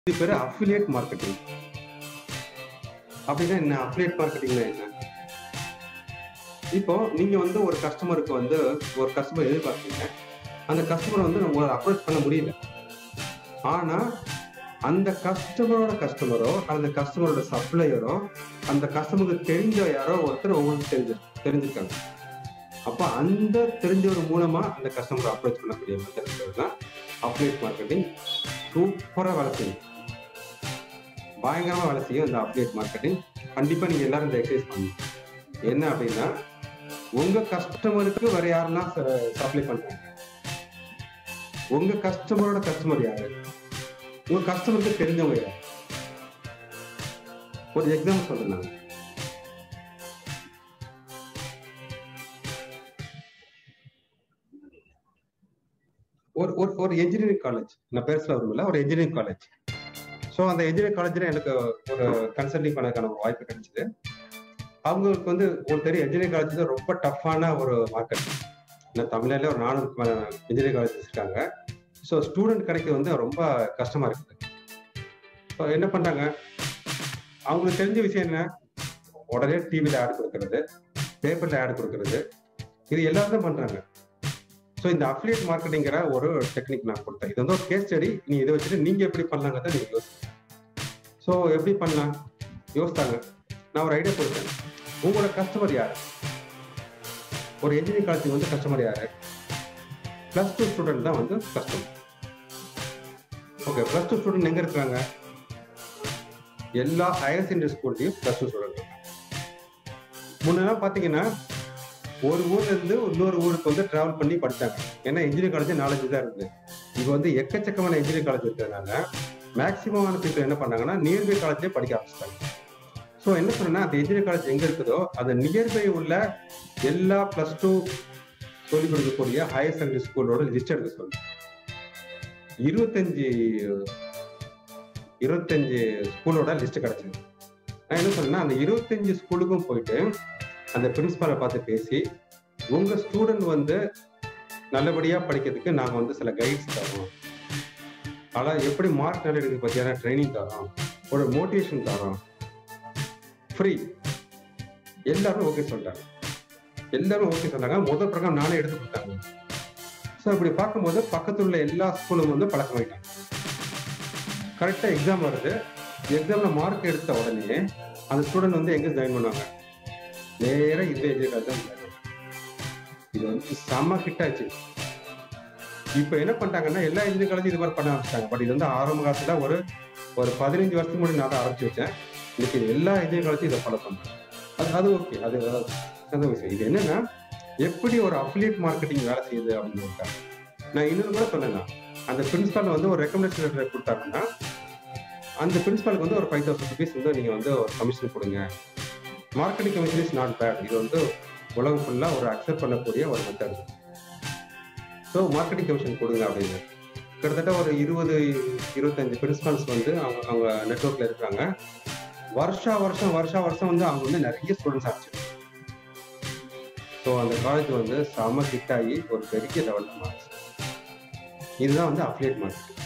இது பேரு affiliate marketing அப்படின்னா என்ன அஃபிலியேட் மார்க்கெட்டிங்னா என்ன இப்போ நீங்க வந்து ஒரு கஸ்டமருக்கு வந்து ஒரு கஸ்டமர் எதிர்பார்க்கீங்க அந்த கஸ்டமர் வந்து உங்களை அப்ரோச் பண்ண முடியல ஆனா அந்த கஸ்டமரோட கஸ்டமரோ அந்த கஸ்டமரோட சப்ளையரோ அந்த கஸ்டமருக்கு தெரிஞ்ச யாரோ ஒருத்தர் உங்களுக்கு தெரிஞ்சு தெரிஞ்சிருக்காங்க அப்ப அந்த தெரிஞ்சவர் மூலமா அந்த கஸ்டமரை அப்ரோச் பண்ணக்கூடிய மெத்தட் தான் அப்டேட் மார்க்கெட்டிங் சூப்பரா வேலை செய்யும் பயங்கரமா வேலை செய்யும் இந்த அப்டேட் மார்க்கெட்டிங் கண்டிப்பா நீங்க எல்லாரும் இந்த எக்ஸசைஸ் பண்ணணும் என்ன அப்படின்னா உங்க கஸ்டமருக்கு வேற யாரெல்லாம் சப்ளை பண்றாங்க உங்க கஸ்டமரோட கஸ்டமர் யாரு உங்க கஸ்டமருக்கு தெரிஞ்சவங்க யாரு ஒரு எக்ஸாம்பிள் சொல்றேன் நான் ஒரு ஒரு ஒரு என்ஜினியரிங் காலேஜ் நான் பேர் சொல்ல விரும்பல ஒரு என்ஜினியரிங் காலேஜ் ஸோ அந்த என்ஜினியரிங் காலேஜ்ல எனக்கு ஒரு கன்சல்டிங் பண்ணதுக்கான ஒரு வாய்ப்பு கிடைச்சது அவங்களுக்கு வந்து உங்களுக்கு தெரியும் என்ஜினியரிங் காலேஜ் வந்து ரொம்ப டஃப்பான ஒரு மார்க்கெட் ஏன்னா தமிழ்நாட்டிலே ஒரு நானூறுக்கு மேல இன்ஜினியரிங் காலேஜ் இருக்காங்க ஸோ ஸ்டூடெண்ட் கிடைக்கிறது வந்து ரொம்ப கஷ்டமா இருக்குது ஸோ என்ன பண்றாங்க அவங்களுக்கு தெரிஞ்ச விஷயம் என்ன உடனே டிவியில் ஆட் கொடுக்கறது பேப்பர்ல ஆட் கொடுக்கறது இது எல்லாரும் தான் பண்றாங்க ஸோ இந்த அஃபிலியேட் மார்க்கெட்டிங்கிற ஒரு டெக்னிக் நான் கொடுத்தேன் இது வந்து ஒரு கேஸ் ஸ்டடி நீ இதை வச்சுட்டு நீங்க எப்படி பண்ணலாங்கிறத நீங்க யோசிங்க ஸோ எப்படி பண்ணலாம் யோசித்தாங்க நான் ஒரு ஐடியா கொடுத்தேன் உங்களோட கஸ்டமர் யாரு ஒரு இன்ஜினியரிங் காலேஜ் வந்து கஸ்டமர் யாரு பிளஸ் டூ ஸ்டூடெண்ட் தான் வந்து customer okay plus two student எங்க இருக்காங்க எல்லா ஹையர் செகண்டரி ஸ்கூல்லையும் பிளஸ் டூ ஸ்டூடெண்ட் முன்னெல்லாம் பாத்தீங்கன்னா ஒரு ஊர்ல இருந்து இன்னொரு ஊருக்கு வந்து டிராவல் பண்ணி படிச்சாங்க ஏன்னா இன்ஜினியரிங் காலேஜ் நாலேஜ் தான் இருக்குது இப்போ வந்து எக்கச்சக்கமான இன்ஜினியரிங் காலேஜ் இருக்கிறதுனால மேக்சிமமான பீப்புள் என்ன பண்ணாங்கன்னா நியர்பை காலேஜ்லேயே படிக்க ஆரம்பிச்சிட்டாங்க ஸோ என்ன சொன்னா அந்த இன்ஜினியரிங் காலேஜ் எங்க இருக்குதோ அந்த நியர்பை உள்ள எல்லா பிளஸ் டூ சொல்லிக் கொடுக்கக்கூடிய ஹையர் செகண்டரி ஸ்கூலோட லிஸ்ட் எடுக்க சொல்லு இருபத்தஞ்சு இருபத்தஞ்சு ஸ்கூலோட லிஸ்ட் கிடைச்சது நான் என்ன சொன்னேன்னா அந்த இருபத்தஞ்சு ஸ்கூலுக்கும் போயிட்டு அந்த பிரின்சிபாலை பார்த்து பேசி உங்க ஸ்டூடெண்ட் வந்து நல்லபடியா படிக்கிறதுக்கு நாங்க வந்து சில கைட்ஸ் தரோம் ஆனால் எப்படி மார்க் நல்ல எடுக்க பத்தியான ட்ரைனிங் தரோம் ஒரு மோட்டிவேஷன் தரோம் ஃப்ரீ எல்லாரும் ஓகே சொல்றாங்க எல்லாரும் ஓகே சொன்னாங்க முதல் பிரகாரம் நானே எடுத்து கொடுத்தாங்க ஸோ அப்படி பார்க்கும்போது பக்கத்துல உள்ள எல்லா ஸ்கூலும் வந்து பழக்கமாயிட்டாங்க கரெக்டா எக்ஸாம் வருது எக்ஸாம்ல மார்க் எடுத்த உடனே அந்த ஸ்டூடெண்ட் வந்து எங்க ஜாயின் பண்ணுவாங்க நேரா இந்த ஏஜ் தான் இது வந்து செம்ம ஹிட் ஆச்சு இப்போ என்ன பண்ணிட்டாங்கன்னா எல்லா இன்ஜினியரிங் காலேஜ் இது மாதிரி பண்ண ஆரம்பிச்சிட்டாங்க பட் இது வந்து ஆரம்ப காலத்துல ஒரு ஒரு பதினஞ்சு வருஷத்துக்கு முன்னாடி நான் தான் ஆரம்பிச்சு வச்சேன் இன்னைக்கு இது எல்லா இன்ஜினியரிங் காலேஜும் இதை ஃபாலோ பண்றேன் அது அது ஓகே அது அந்த விஷயம் இது என்னன்னா எப்படி ஒரு அஃபிலியேட் மார்க்கெட்டிங் வேலை செய்யுது அப்படின்னு இருக்காங்க நான் இன்னொன்று கூட சொன்னேன் அந்த பிரின்சிபால் வந்து ஒரு ரெக்கமெண்டேஷன் லெட்டர் கொடுத்தாங்கன்னா அந்த பிரின்சிபாலுக்கு வந்து ஒரு ஃபைவ் தௌசண்ட் ருபீஸ் வந்து நீங்க வந்து ஒரு கமிஷன் கொடுங்க marketing commission is not bad இது வந்து உலகம் ஃபுல்லா ஒரு அக்செப்ட் பண்ணக்கூடிய ஒரு மெத்தட் ஸோ மார்க்கெட்டிங் கமிஷன் கொடுங்க அப்படின்னு கிட்டத்தட்ட ஒரு இருபது இருபத்தஞ்சு பிரின்சிபல்ஸ் வந்து அவங்க அவங்க நெட்ஒர்க்ல இருக்காங்க வருஷா வருஷம் வருஷா வருஷம் வந்து அவங்க வந்து நிறைய ஸ்டூடெண்ட்ஸ் ஆச்சு ஸோ அந்த காலேஜ் வந்து செம ஹிட் ஆகி ஒரு பெரிய லெவலில் மாறிச்சு இதுதான் வந்து அஃபிலியேட் மார்க்கெட்டிங்